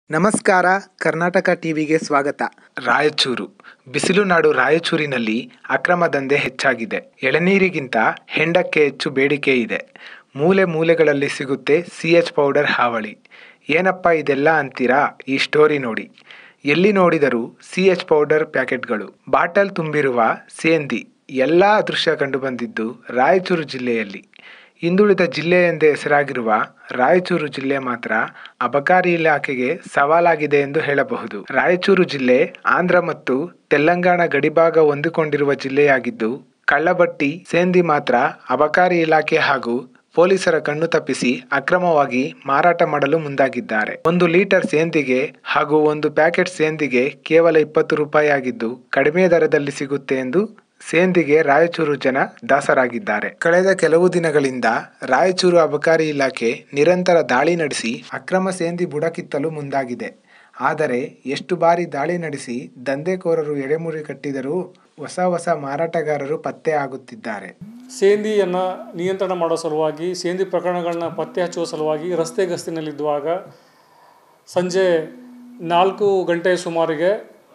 ನಮಸ್ಕಾರ ಕರ್ನಾಟಕ ಟಿವಿಗೆ ಸ್ವಾಗತ ರಾಯಚೂರು ಬಿಸಿಲು ನಾಡು ರಾಯಚೂರಿನಲ್ಲಿ ಅಕ್ರಮ ದಂಧೆ ಹೆಚ್ಚಾಗಿದೆ ಎಳನೀರಿಗಿಂತ ಹೆಂಡಕ್ಕೆ ಹೆಚ್ಚು ಬೇಡಿಕೆ ಇದೆ ಮೂಲೆ ಮೂಲೆಗಳಲ್ಲಿ ಸಿಗುತ್ತೆ ಸಿ ಎಚ್ ಪೌಡರ್ ಹಾವಳಿ ಏನಪ್ಪ ಇದೆಲ್ಲ ಅಂತೀರಾ ಈ ಸ್ಟೋರಿ ನೋಡಿ ಎಲ್ಲಿ ನೋಡಿದರೂ ಸಿ ಎಚ್ ಪೌಡರ್ ಪ್ಯಾಕೆಟ್ಗಳು ಬಾಟಲ್ ತುಂಬಿರುವ ಸೇಂದಿ ಎಲ್ಲ ದೃಶ್ಯ ಕಂಡುಬಂದಿದ್ದು ರಾಯಚೂರು ಜಿಲ್ಲೆಯಲ್ಲಿ ಹಿಂದುಳಿದ ಜಿಲ್ಲೆ ಎಂದೇ ಹೆಸರಾಗಿರುವ ರಾಯಚೂರು ಜಿಲ್ಲೆ ಮಾತ್ರ ಅಬಕಾರಿ ಇಲಾಖೆಗೆ ಸವಾಲಾಗಿದೆ ಎಂದು ಹೇಳಬಹುದು ರಾಯಚೂರು ಜಿಲ್ಲೆ ಆಂಧ್ರ ಮತ್ತು ತೆಲಂಗಾಣ ಗಡಿಭಾಗ ಹೊಂದಿಕೊಂಡಿರುವ ಜಿಲ್ಲೆಯಾಗಿದ್ದು ಕಳ್ಳಬಟ್ಟಿ ಸೇಂದಿ ಮಾತ್ರ ಅಬಕಾರಿ ಇಲಾಖೆ ಹಾಗೂ ಪೊಲೀಸರ ಕಣ್ಣು ತಪ್ಪಿಸಿ ಅಕ್ರಮವಾಗಿ ಮಾರಾಟ ಮಾಡಲು ಮುಂದಾಗಿದ್ದಾರೆ ಒಂದು ಲೀಟರ್ ಸೇಂದಿಗೆ ಹಾಗೂ ಒಂದು ಪ್ಯಾಕೆಟ್ ಸೇಂದಿಗೆ ಕೇವಲ ಇಪ್ಪತ್ತು ರೂಪಾಯಿ ಆಗಿದ್ದು ಕಡಿಮೆ ದರದಲ್ಲಿ ಸಿಗುತ್ತೆ ಎಂದು ಸೇಂದಿಗೆ ರಾಯಚೂರು ಜನ ದಾಸರಾಗಿದ್ದಾರೆ ಕಳೆದ ಕೆಲವು ದಿನಗಳಿಂದ ರಾಯಚೂರು ಅಬಕಾರಿ ಇಲಾಖೆ ನಿರಂತರ ದಾಳಿ ನಡೆಸಿ ಅಕ್ರಮ ಸೇಂದಿ ಬುಡಕಿತ್ತಲು ಮುಂದಾಗಿದೆ ಆದರೆ ಎಷ್ಟು ಬಾರಿ ದಾಳಿ ನಡೆಸಿ ದಂಧೆಕೋರರು ಎಡೆಮುರಿ ಕಟ್ಟಿದರೂ ಹೊಸ ಹೊಸ ಮಾರಾಟಗಾರರು ಪತ್ತೆ ಆಗುತ್ತಿದ್ದಾರೆ ಸೇಂದಿಯನ್ನು ನಿಯಂತ್ರಣ ಮಾಡೋ ಸಲುವಾಗಿ ಸೇಂದಿ ಪ್ರಕರಣಗಳನ್ನ ಪತ್ತೆ ಹಚ್ಚುವ ಸಲುವಾಗಿ ರಸ್ತೆ ಗಸ್ತಿನಲ್ಲಿದ್ದುವಾಗ ಸಂಜೆ ನಾಲ್ಕು ಗಂಟೆ ಸುಮಾರಿಗೆ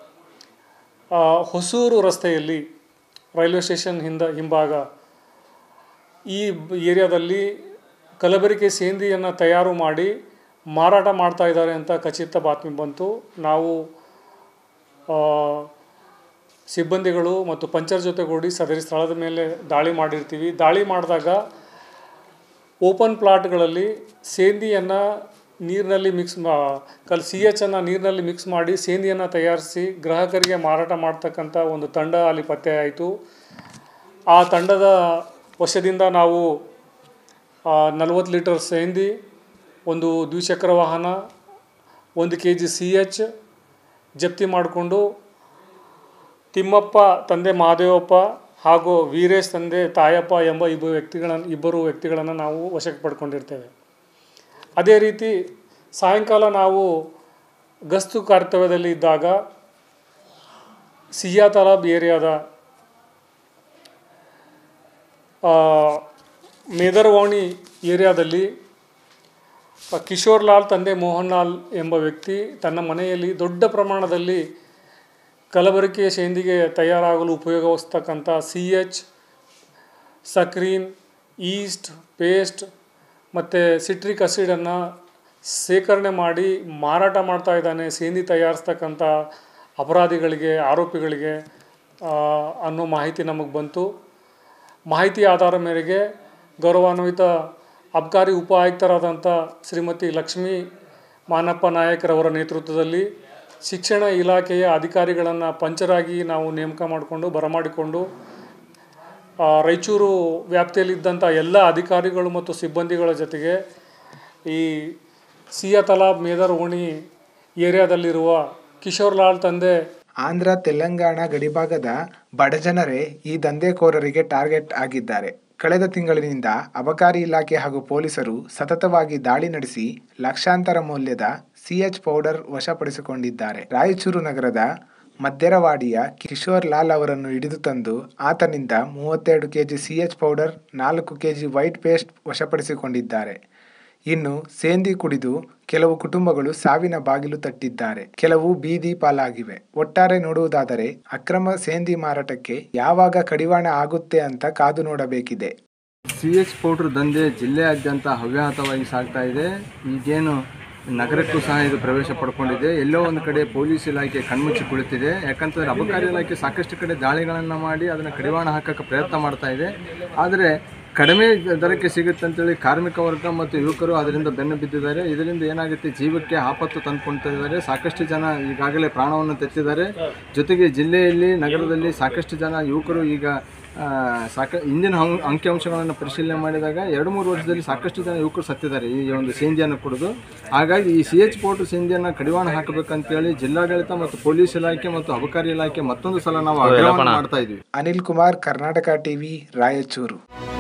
ಆ, ಹೊಸೂರು ರಸ್ತೆಯಲ್ಲಿ ರೈಲ್ವೆ ಸ್ಟೇಷನ್ ಹಿಂದ ಹಿಂಭಾಗ ಈ ಬ- ಏರಿಯಾದಲ್ಲಿ ಕಲಬೆರಕೆ ಸೇಂದಿಯನ್ನು ತಯಾರು ಮಾಡಿ ಮಾರಾಟ ಮಾಡ್ತಾ ಇದ್ದಾರೆ ಅಂತ ಖಚಿತ ಬಾತ್ಮಿ ಬಂತು ನಾವು ಆ, ಸಿಬ್ಬಂದಿಗಳು ಮತ್ತು ಪಂಚರ್ ಜೊತೆಗೂಡಿ ಸದರಿ ಸ್ಥಳದ ಮೇಲೆ ದಾಳಿ ಮಾಡಿರ್ತೀವಿ ದಾಳಿ ಮಾಡಿದಾಗ ಓಪನ್ ಪ್ಲಾಟ್ಗಳಲ್ಲಿ ಸೇಂದಿಯನ್ನು ನೀರಿನಲ್ಲಿ ಮಿಕ್ಸ್ ಮಾ ಕಲ್ ಸಿ ಎಚನ್ನು ನೀರಿನಲ್ಲಿ ಮಿಕ್ಸ್ ಮಾಡಿ ಸೇಂದಿಯನ್ನು ತಯಾರಿಸಿ ಗ್ರಾಹಕರಿಗೆ ಮಾರಾಟ ಮಾಡ್ತಕ್ಕಂಥ ಒಂದು ತಂಡ ಅಲ್ಲಿ ಪತ್ತೆ ಆಯಿತು ಆ ತಂಡದ ವಶದಿಂದ ನಾವು ನಲವತ್ತು ಲೀಟರ್ ಸೇಂದಿ ಒಂದು ದ್ವಿಚಕ್ರ ವಾಹನ ಒಂದು ಕೆ ಜಿ ಸಿ ಎಚ್ ಜಪ್ತಿ ಮಾಡಿಕೊಂಡು ತಿಮ್ಮಪ್ಪ ತಂದೆ ಮಹಾದೇವಪ್ಪ ಹಾಗೂ ವೀರೇಶ್ ತಂದೆ ತಾಯಪ್ಪ ಎಂಬ ಇಬ್ಬರು ವ್ಯಕ್ತಿಗಳನ್ನು ಇಬ್ಬರು ವ್ಯಕ್ತಿಗಳನ್ನು ನಾವು ವಶಕ್ಕೆ ಪಡ್ಕೊಂಡಿರ್ತೇವೆ ಅದೇ ರೀತಿ ಸಾಯಂಕಾಲ ನಾವು ಗಸ್ತು ಕರ್ತವ್ಯದಲ್ಲಿ ಇದ್ದಾಗ ಸಿಯಾ ತಲಾಬ್ ಏರಿಯಾದ ಆ, ಮೇದರವಾಣಿ ಏರಿಯಾದಲ್ಲಿ ಆ, ಕಿಶೋರ್ ಲಾಲ್ ತಂದೆ ಮೋಹನ್ ಲಾಲ್ ಎಂಬ ವ್ಯಕ್ತಿ ತನ್ನ ಮನೆಯಲ್ಲಿ ದೊಡ್ಡ ಪ್ರಮಾಣದಲ್ಲಿ ಕಲಬೆರಕೆಯ ಸೇಂದಿಗೆ ತಯಾರಾಗಲು ಉಪಯೋಗಿಸ್ತಕ್ಕಂಥ C H saccharin yeast paste ಮತ್ತು ಸಿಟ್ರಿಕ್ ಅಸಿಡನ್ನು ಸೇಕರಣೆ ಮಾಡಿ ಮಾರಾಟ ಮಾಡ್ತಾ ಇದ್ದಾನೆ ಸೇಂದಿ ತಯಾರಿಸ್ತಕ್ಕಂಥ ಅಪರಾಧಿಗಳಿಗೆ ಆರೋಪಿಗಳಿಗೆ ಆ, ಅನ್ನೋ ಮಾಹಿತಿ ನಮಗೆ ಬಂತು ಮಾಹಿತಿ ಆಧಾರ ಮೇರೆಗೆ ಗೌರವಾನ್ವಿತ ಅಬ್ಕಾರಿ ಉಪ ಆಯುಕ್ತರಾದಂಥ ಶ್ರೀಮತಿ ಲಕ್ಷ್ಮೀ ಮಾನಪ್ಪ ನಾಯಕರವರ ನೇತೃತ್ವದಲ್ಲಿ ಶಿಕ್ಷಣ ಇಲಾಖೆಯ ಅಧಿಕಾರಿಗಳನ್ನು ಪಂಚರಾಗಿ ನಾವು ನೇಮಕ ಮಾಡಿಕೊಂಡು ಬರಮಾಡಿಕೊಂಡು ಆ, ರಾಯಚೂರು ವ್ಯಾಪ್ತಿಯಲ್ಲಿದ್ದಂಥ ಎಲ್ಲ ಅಧಿಕಾರಿಗಳು ಮತ್ತು ಸಿಬ್ಬಂದಿಗಳ ಜೊತೆಗೆ ಈ ಸಿಯಾ ತಲಾಬ್ ಮೇದರ್ ಓಣಿ ಏರಿಯಾದಲ್ಲಿರುವ ಕಿಶೋರ್ ಲಾಲ್ ತಂದೆ ಆಂಧ್ರ ತೆಲಂಗಾಣ ಗಡಿಭಾಗದ ಬಡಜನರೇ ಈ ದಂಧೆಕೋರರಿಗೆ ಟಾರ್ಗೆಟ್ ಆಗಿದ್ದಾರೆ ಕಳೆದ ತಿಂಗಳಿನಿಂದ ಅಬಕಾರಿ ಇಲಾಖೆ ಹಾಗೂ ಪೊಲೀಸರು ಸತತವಾಗಿ ದಾಳಿ ನಡೆಸಿ ಲಕ್ಷಾಂತರ ಮೌಲ್ಯದ ಸಿಎಚ್ ಪೌಡರ್ ವಶಪಡಿಸಿಕೊಂಡಿದ್ದಾರೆ ರಾಯಚೂರು ನಗರದ ಮಧ್ಯರವಾಡಿಯ ಕಿಶೋರ್ ಲಾಲ್ ಅವರನ್ನು ಹಿಡಿದು ತಂದು ಆತನಿಂದ ಮೂವತ್ತೆರಡು ಕೆಜಿ ಸಿಎಚ್ ಪೌಡರ್ ನಾಲ್ಕು ಕೆಜಿ ವೈಟ್ ಪೇಸ್ಟ್ ವಶಪಡಿಸಿಕೊಂಡಿದ್ದಾರೆ ಇನ್ನು ಸೇಂದಿ ಕುಡಿದು ಕೆಲವು ಕುಟುಂಬಗಳು ಸಾವಿನ ಬಾಗಿಲು ತಟ್ಟಿದ್ದಾರೆ ಕೆಲವು ಬೀದಿ ಪಾಲಾಗಿವೆ ಒಟ್ಟಾರೆ ನೋಡುವುದಾದರೆ ಅಕ್ರಮ ಸೇಂದಿ ಮಾರಾಟಕ್ಕೆ ಯಾವಾಗ ಕಡಿವಾಣ ಆಗುತ್ತೆ ಅಂತ ಕಾದು ನೋಡಬೇಕಿದೆ ಸಿ ಎಚ್ ಪೌಡ್ರ್ ದಂಧೆ ಜಿಲ್ಲೆಯಾದ್ಯಂತ ಹವ್ಯಾಹತವಾಗಿ ಸಾಗ್ತಾ ಇದೆ ಈಗೇನು ನಗರಕ್ಕೂ ಸಹ ಇದು ಪ್ರವೇಶ ಪಡ್ಕೊಂಡಿದೆ ಎಲ್ಲೋ ಒಂದು ಕಡೆ ಪೊಲೀಸ್ ಇಲಾಖೆ ಕಣ್ಮುಚ್ಚಿ ಕುಳಿತಿದೆ ಯಾಕಂತಂದ್ರೆ ಅಬಕಾರಿ ಇಲಾಖೆ ಸಾಕಷ್ಟು ಕಡೆ ದಾಳಿಗಳನ್ನು ಮಾಡಿ ಅದನ್ನು ಕಡಿವಾಣ ಹಾಕೋಕ್ಕೆ ಪ್ರಯತ್ನ ಮಾಡ್ತಾ ಇದೆ ಆದರೆ ಕಡಿಮೆ ದರಕ್ಕೆ ಸಿಗುತ್ತೆ ಅಂತೇಳಿ ಕಾರ್ಮಿಕ ವರ್ಗ ಮತ್ತು ಯುವಕರು ಅದರಿಂದ ಬೆನ್ನು ಬಿದ್ದಿದ್ದಾರೆ ಇದರಿಂದ ಏನಾಗುತ್ತೆ ಜೀವಕ್ಕೆ ಆಪತ್ತು ತಂದುಕೊಳ್ತಾ ಇದ್ದಾರೆ ಸಾಕಷ್ಟು ಜನ ಈಗಾಗಲೇ ಪ್ರಾಣವನ್ನು ತೆತ್ತಿದ್ದಾರೆ ಜೊತೆಗೆ ಜಿಲ್ಲೆಯಲ್ಲಿ ನಗರದಲ್ಲಿ ಸಾಕಷ್ಟು ಜನ ಯುವಕರು ಈಗ ಆ, ಸಾಕ ಇಂದಿನ ಹಂ ಅಂಕಿಅಂಶಗಳನ್ನು ಪರಿಶೀಲನೆ ಮಾಡಿದಾಗ ಎರಡು ಮೂರು ವರ್ಷದಲ್ಲಿ ಸಾಕಷ್ಟು ಜನ ಯುವಕರು ಸತ್ತಿದ್ದಾರೆ ಈ ಒಂದು ಸೇಂದಿಯನ್ನು ಕುಡಿದು ಹಾಗಾಗಿ ಈ ಸಿ ಎಚ್ ಪೋರ್ಟ್ ಸೇಂದಿಯನ್ನು ಕಡಿವಾಣ ಹಾಕಬೇಕಂತೇಳಿ ಜಿಲ್ಲಾಡಳಿತ ಮತ್ತು ಪೊಲೀಸ್ ಇಲಾಖೆ ಮತ್ತು ಅಬಕಾರಿ ಇಲಾಖೆ ಮತ್ತೊಂದು ಸಲ ನಾವು ಆಗ್ರಹವನ್ನು ಮಾಡ್ತಾ ಇದ್ವಿ ಅನಿಲ್ ಕುಮಾರ್ ಕರ್ನಾಟಕ ಟಿವಿ ರಾಯಚೂರು